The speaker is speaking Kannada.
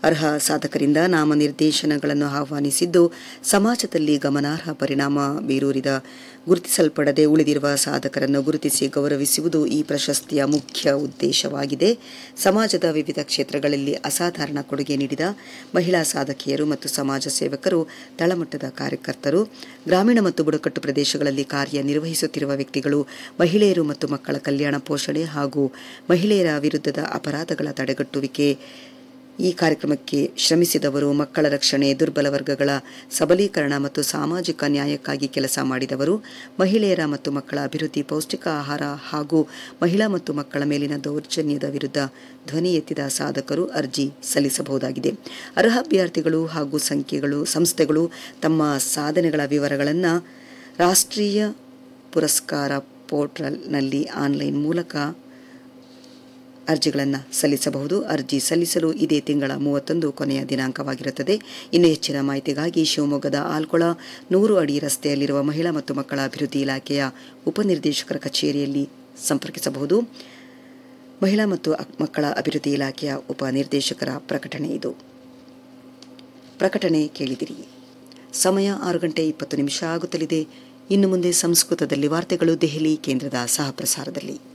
ಅರ್ಹ ಸಾಧಕರಿಂದ ನಾಮನಿರ್ದೇಶನಗಳನ್ನು ಆಹ್ವಾನಿಸಿದ್ದು ಸಮಾಜದಲ್ಲಿ ಗಮನಾರ್ಹ ಪರಿಣಾಮ ಬೀರೂರಿದ ಗುರುತಿಸಲ್ಪಡದೆ ಉಳಿದಿರುವ ಸಾಧಕರನ್ನು ಗುರುತಿಸಿ ಗೌರವಿಸುವುದು ಈ ಪ್ರಶಸ್ತಿಯ ಮುಖ್ಯ ಉದ್ದೇಶವಾಗಿದೆ ಸಮಾಜದ ವಿವಿಧ ಕ್ಷೇತ್ರಗಳಲ್ಲಿ ಅಸಾಧಾರಣ ಕೊಡುಗೆ ನೀಡಿದ ಮಹಿಳಾ ಸಾಧಕಿಯರು ಮತ್ತು ಸಮಾಜ ಸೇವಕರು ತಳಮಟ್ಟದ ಕಾರ್ಯಕರ್ತರು ಗ್ರಾಮೀಣ ಮತ್ತು ಬುಡಕಟ್ಟು ಪ್ರದೇಶಗಳಲ್ಲಿ ಕಾರ್ಯನಿರ್ವಹಿಸುತ್ತಿರುವ ವ್ಯಕ್ತಿಗಳು ಮಹಿಳೆಯರು ಮತ್ತು ಮಕ್ಕಳ ಕಲ್ಯಾಣ ಪೋಷಣೆ ಹಾಗೂ ಮಹಿಳೆಯರ ವಿರುದ್ಧದ ಅಪರಾಧಗಳ ತಡೆಗಟ್ಟುವಿಕೆ ಈ ಕಾರ್ಯಕ್ರಮಕ್ಕೆ ಶ್ರಮಿಸಿದವರು ಮಕ್ಕಳ ರಕ್ಷಣೆ ದುರ್ಬಲ ವರ್ಗಗಳ ಸಬಲೀಕರಣ ಮತ್ತು ಸಾಮಾಜಿಕ ನ್ಯಾಯಕ್ಕಾಗಿ ಕೆಲಸ ಮಾಡಿದವರು ಮಹಿಳೆಯರ ಮತ್ತು ಮಕ್ಕಳ ಅಭಿವೃದ್ಧಿ ಪೌಷ್ಟಿಕ ಆಹಾರ ಹಾಗೂ ಮಹಿಳಾ ಮತ್ತು ಮಕ್ಕಳ ಮೇಲಿನ ದೌರ್ಜನ್ಯದ ವಿರುದ್ಧ ಧ್ವನಿ ಎತ್ತಿದ ಸಾಧಕರು ಅರ್ಜಿ ಸಲ್ಲಿಸಬಹುದಾಗಿದೆ ಅರ್ಹ ಅಭ್ಯರ್ಥಿಗಳು ಹಾಗೂ ಸಂಖ್ಯೆಗಳು ಸಂಸ್ಥೆಗಳು ತಮ್ಮ ಸಾಧನೆಗಳ ವಿವರಗಳನ್ನು ರಾಷ್ಟ್ರೀಯ ಪುರಸ್ಕಾರ ಪೋರ್ಟಲ್ನಲ್ಲಿ ಆನ್ಲೈನ್ ಮೂಲಕ ಅರ್ಜಿಗಳನ್ನು ಸಲ್ಲಿಸಬಹುದು ಅರ್ಜಿ ಸಲ್ಲಿಸಲು ಇದೇ ತಿಂಗಳ ಮೂವತ್ತೊಂದು ಕೊನೆಯ ದಿನಾಂಕವಾಗಿರುತ್ತದೆ ಇನ್ನು ಹೆಚ್ಚಿನ ಮಾಹಿತಿಗಾಗಿ ಶಿವಮೊಗ್ಗದ ಆಲ್ಕೊಳ ನೂರು ಅಡಿ ರಸ್ತೆಯಲ್ಲಿರುವ ಮಹಿಳಾ ಮತ್ತು ಮಕ್ಕಳ ಅಭಿವೃದ್ಧಿ ಇಲಾಖೆಯ ಉಪನಿರ್ದೇಶಕರ ಕಚೇರಿಯಲ್ಲಿ ಸಂಪರ್ಕಿಸಬಹುದು ಮಹಿಳಾ ಮತ್ತು ಮಕ್ಕಳ ಅಭಿವೃದ್ಧಿ ಇಲಾಖೆಯ ಉಪನಿರ್ದೇಶಕರ ಪ್ರಕಟಣೆ ಇದು ಪ್ರಕಟಣೆ ಕೇಳಿದಿರಿ ಸಮಯ ಆರು ಗಂಟೆ ಇಪ್ಪತ್ತು ನಿಮಿಷ ಆಗುತ್ತಲಿದೆ ಇನ್ನು ಮುಂದೆ ಸಂಸ್ಕೃತದಲ್ಲಿ ವಾರ್ತೆಗಳು ದೆಹಲಿ ಕೇಂದ್ರದ ಸಹ ಪ್ರಸಾರದಲ್ಲಿ